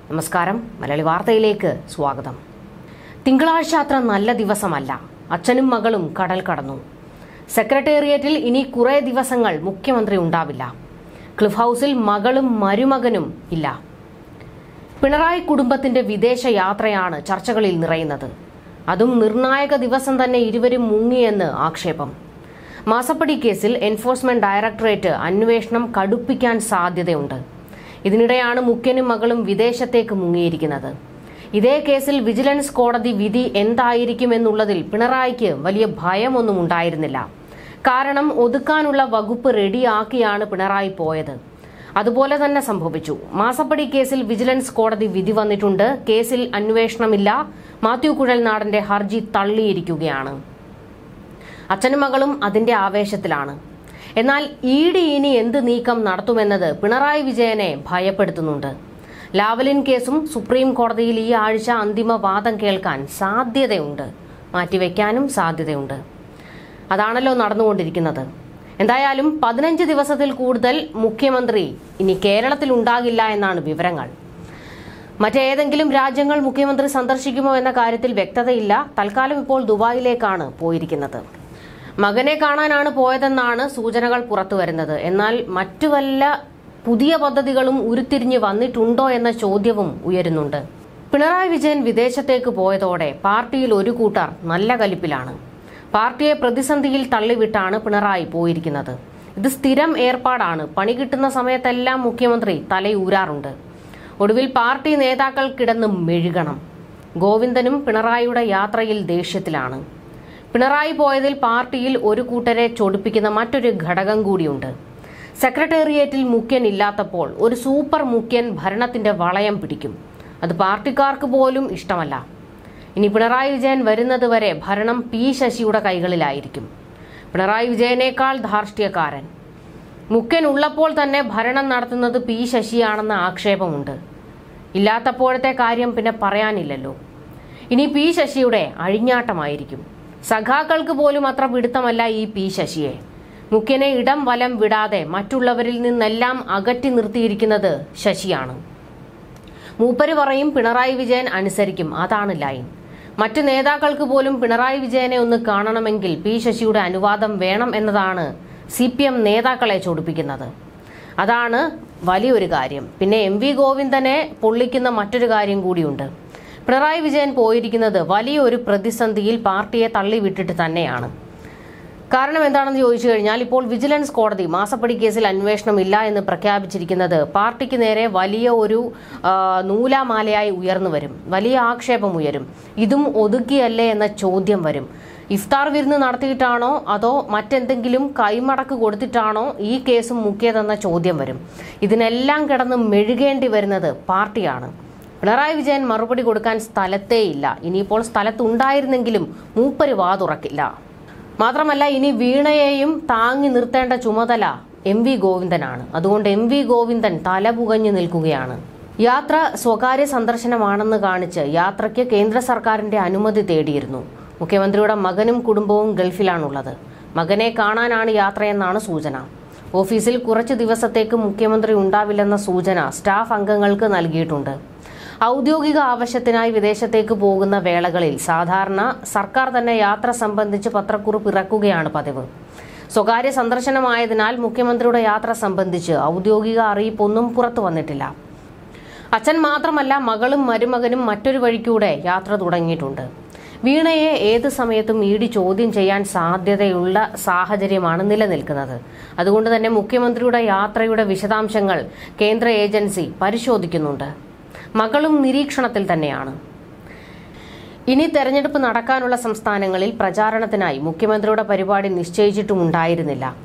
നമസ്കാരം മലയാളി വാർത്തയിലേക്ക് സ്വാഗതം തിങ്കളാഴ്ച അത്ര നല്ല ദിവസമല്ല അച്ഛനും മകളും കടൽ കടന്നു സെക്രട്ടേറിയറ്റിൽ ഇനി കുറേ ദിവസങ്ങൾ മുഖ്യമന്ത്രി ഉണ്ടാവില്ല ക്ലിഫ് ഹൌസിൽ മകളും മരുമകനും ഇല്ല പിണറായി കുടുംബത്തിന്റെ വിദേശ യാത്രയാണ് ചർച്ചകളിൽ നിറയുന്നത് അതും നിർണായക ദിവസം തന്നെ ഇരുവരും മുങ്ങിയെന്ന് ആക്ഷേപം മാസപ്പടി കേസിൽ എൻഫോഴ്സ്മെന്റ് ഡയറക്ടറേറ്റ് അന്വേഷണം കടുപ്പിക്കാൻ സാധ്യതയുണ്ട് ഇതിനിടെയാണ് മുഖ്യനും മകളും വിദേശത്തേക്ക് മുങ്ങിയിരിക്കുന്നത് ഇതേ കേസിൽ വിജിലൻസ് കോടതി വിധി എന്തായിരിക്കുമെന്നുള്ളതിൽ പിണറായിക്ക് വലിയ ഭയമൊന്നും ഉണ്ടായിരുന്നില്ല കാരണം ഒതുക്കാനുള്ള വകുപ്പ് റെഡിയാക്കിയാണ് പിണറായി പോയത് അതുപോലെ തന്നെ സംഭവിച്ചു മാസപ്പടി കേസിൽ വിജിലൻസ് കോടതി വിധി വന്നിട്ടുണ്ട് കേസിൽ അന്വേഷണമില്ല മാത്യു കുഴൽനാടന്റെ ഹർജി തള്ളിയിരിക്കുകയാണ് അച്ഛനും മകളും അതിന്റെ ആവേശത്തിലാണ് എന്നാൽ ഇ ഡി ഇനി എന്ത് നീക്കം നടത്തുമെന്നത് പിണറായി വിജയനെ ഭയപ്പെടുത്തുന്നുണ്ട് ലാവലിൻ കേസും സുപ്രീം കോടതിയിൽ ഈ ആഴ്ച അന്തിമ വാദം കേൾക്കാൻ സാധ്യതയുണ്ട് മാറ്റിവെക്കാനും സാധ്യതയുണ്ട് അതാണല്ലോ നടന്നുകൊണ്ടിരിക്കുന്നത് എന്തായാലും പതിനഞ്ച് ദിവസത്തിൽ കൂടുതൽ മുഖ്യമന്ത്രി ഇനി കേരളത്തിൽ ഉണ്ടാകില്ല എന്നാണ് വിവരങ്ങൾ മറ്റേതെങ്കിലും രാജ്യങ്ങൾ മുഖ്യമന്ത്രി സന്ദർശിക്കുമോ എന്ന കാര്യത്തിൽ വ്യക്തതയില്ല തൽക്കാലം ഇപ്പോൾ ദുബായിലേക്കാണ് പോയിരിക്കുന്നത് മകനെ കാണാനാണ് പോയതെന്നാണ് സൂചനകൾ പുറത്തുവരുന്നത് എന്നാൽ മറ്റു വല്ല പുതിയ പദ്ധതികളും ഉരുത്തിരിഞ്ഞ് വന്നിട്ടുണ്ടോ എന്ന ചോദ്യവും ഉയരുന്നുണ്ട് പിണറായി വിജയൻ വിദേശത്തേക്ക് പോയതോടെ പാർട്ടിയിൽ ഒരു കൂട്ടർ നല്ല കലിപ്പിലാണ് പാർട്ടിയെ പ്രതിസന്ധിയിൽ തള്ളിവിട്ടാണ് പിണറായി പോയിരിക്കുന്നത് ഇത് സ്ഥിരം ഏർപ്പാടാണ് പണി കിട്ടുന്ന സമയത്തെല്ലാം മുഖ്യമന്ത്രി തലയൂരാറുണ്ട് ഒടുവിൽ പാർട്ടി നേതാക്കൾ കിടന്ന് മെഴുകണം ഗോവിന്ദനും പിണറായിയുടെ യാത്രയിൽ ദേഷ്യത്തിലാണ് പിണറായി പോയതിൽ പാർട്ടിയിൽ ഒരു കൂട്ടരെ ചൊടിപ്പിക്കുന്ന മറ്റൊരു ഘടകം കൂടിയുണ്ട് സെക്രട്ടേറിയറ്റിൽ മുഖ്യൻ ഇല്ലാത്തപ്പോൾ ഒരു സൂപ്പർ മുഖ്യൻ ഭരണത്തിന്റെ വളയം പിടിക്കും അത് പാർട്ടിക്കാർക്ക് പോലും ഇഷ്ടമല്ല ഇനി പിണറായി വിജയൻ വരുന്നത് വരെ ഭരണം പി ശശിയുടെ കൈകളിലായിരിക്കും പിണറായി വിജയനേക്കാൾ ധാർഷ്ട്യക്കാരൻ മുഖ്യൻ ഉള്ളപ്പോൾ തന്നെ ഭരണം നടത്തുന്നത് പി ശശിയാണെന്ന ആക്ഷേപമുണ്ട് ഇല്ലാത്തപ്പോഴത്തെ കാര്യം പിന്നെ പറയാനില്ലല്ലോ ഇനി പി ശശിയുടെ അഴിഞ്ഞാട്ടമായിരിക്കും സഖാക്കൾക്ക് പോലും അത്ര പിടുത്തമല്ല ഈ പി ശശിയെ മുഖ്യനെ ഇടം വലം വിടാതെ മറ്റുള്ളവരിൽ നിന്നെല്ലാം അകറ്റി നിർത്തിയിരിക്കുന്നത് ശശിയാണ് മൂപ്പര് പറയും പിണറായി വിജയൻ അനുസരിക്കും അതാണ് ലൈൻ മറ്റ് നേതാക്കൾക്ക് പോലും പിണറായി വിജയനെ ഒന്ന് കാണണമെങ്കിൽ പി ശശിയുടെ അനുവാദം വേണം എന്നതാണ് സി പി എം നേതാക്കളെ ചൊടിപ്പിക്കുന്നത് അതാണ് വലിയൊരു കാര്യം പിന്നെ എം വി ഗോവിന്ദനെ പൊള്ളിക്കുന്ന മറ്റൊരു കാര്യം കൂടിയുണ്ട് പിണറായി വിജയൻ പോയിരിക്കുന്നത് വലിയൊരു പ്രതിസന്ധിയിൽ പാർട്ടിയെ തള്ളിവിട്ടിട്ട് തന്നെയാണ് കാരണം എന്താണെന്ന് ചോദിച്ചു കഴിഞ്ഞാൽ ഇപ്പോൾ വിജിലൻസ് കോടതി മാസപ്പടി കേസിൽ അന്വേഷണം ഇല്ല എന്ന് പ്രഖ്യാപിച്ചിരിക്കുന്നത് പാർട്ടിക്ക് നേരെ വലിയ ഒരു ആ, നൂലാമാലയായി ഉയർന്നു വരും വലിയ ആക്ഷേപം ഉയരും ഇതും ഒതുക്കിയല്ലേ എന്ന ചോദ്യം വരും ഇഫ്താർ വിരുന്ന് നടത്തിയിട്ടാണോ അതോ മറ്റെന്തെങ്കിലും കൈമടക്ക് കൊടുത്തിട്ടാണോ ഈ കേസും മുക്കിയതെന്ന ചോദ്യം വരും ഇതിനെല്ലാം കിടന്ന് മെഴുകേണ്ടി വരുന്നത് പാർട്ടിയാണ് പിണറായി വിജയൻ മറുപടി കൊടുക്കാൻ സ്ഥലത്തേയില്ല ഇനിയിപ്പോൾ സ്ഥലത്തുണ്ടായിരുന്നെങ്കിലും മൂപ്പര് വാതുറക്കില്ല മാത്രമല്ല ഇനി വീണയെയും താങ്ങി നിർത്തേണ്ട ചുമതല എം വി ഗോവിന്ദനാണ് അതുകൊണ്ട് എം വി ഗോവിന്ദൻ തലപുകഞ്ഞു നിൽക്കുകയാണ് യാത്ര സ്വകാര്യ സന്ദർശനമാണെന്ന് കാണിച്ച് യാത്രയ്ക്ക് കേന്ദ്ര സർക്കാരിന്റെ അനുമതി തേടിയിരുന്നു മുഖ്യമന്ത്രിയുടെ മകനും കുടുംബവും ഗൾഫിലാണുള്ളത് മകനെ കാണാനാണ് യാത്രയെന്നാണ് സൂചന ഓഫീസിൽ കുറച്ച് ദിവസത്തേക്ക് മുഖ്യമന്ത്രി ഉണ്ടാവില്ലെന്ന സൂചന സ്റ്റാഫ് അംഗങ്ങൾക്ക് നൽകിയിട്ടുണ്ട് ഔദ്യോഗിക ആവശ്യത്തിനായി വിദേശത്തേക്ക് പോകുന്ന വേളകളിൽ സാധാരണ സർക്കാർ തന്നെ യാത്ര സംബന്ധിച്ച് പത്രക്കുറിപ്പ് ഇറക്കുകയാണ് പതിവ് സ്വകാര്യ സന്ദർശനമായതിനാൽ മുഖ്യമന്ത്രിയുടെ യാത്ര സംബന്ധിച്ച് ഔദ്യോഗിക അറിയിപ്പൊന്നും പുറത്തു വന്നിട്ടില്ല അച്ഛൻ മാത്രമല്ല മകളും മരുമകനും മറ്റൊരു വഴിക്കൂടെ യാത്ര തുടങ്ങിയിട്ടുണ്ട് വീണയെ ഏത് സമയത്തും ഇ ഡി ചോദ്യം ചെയ്യാൻ സാധ്യതയുള്ള സാഹചര്യമാണ് നിലനിൽക്കുന്നത് അതുകൊണ്ട് തന്നെ മുഖ്യമന്ത്രിയുടെ യാത്രയുടെ വിശദാംശങ്ങൾ കേന്ദ്ര ഏജൻസി പരിശോധിക്കുന്നുണ്ട് മകളും നിരീക്ഷണത്തിൽ തന്നെയാണ് ഇനി തെരഞ്ഞെടുപ്പ് നടക്കാനുള്ള സംസ്ഥാനങ്ങളിൽ പ്രചാരണത്തിനായി മുഖ്യമന്ത്രിയുടെ പരിപാടി നിശ്ചയിച്ചിട്ടുമുണ്ടായിരുന്നില്ല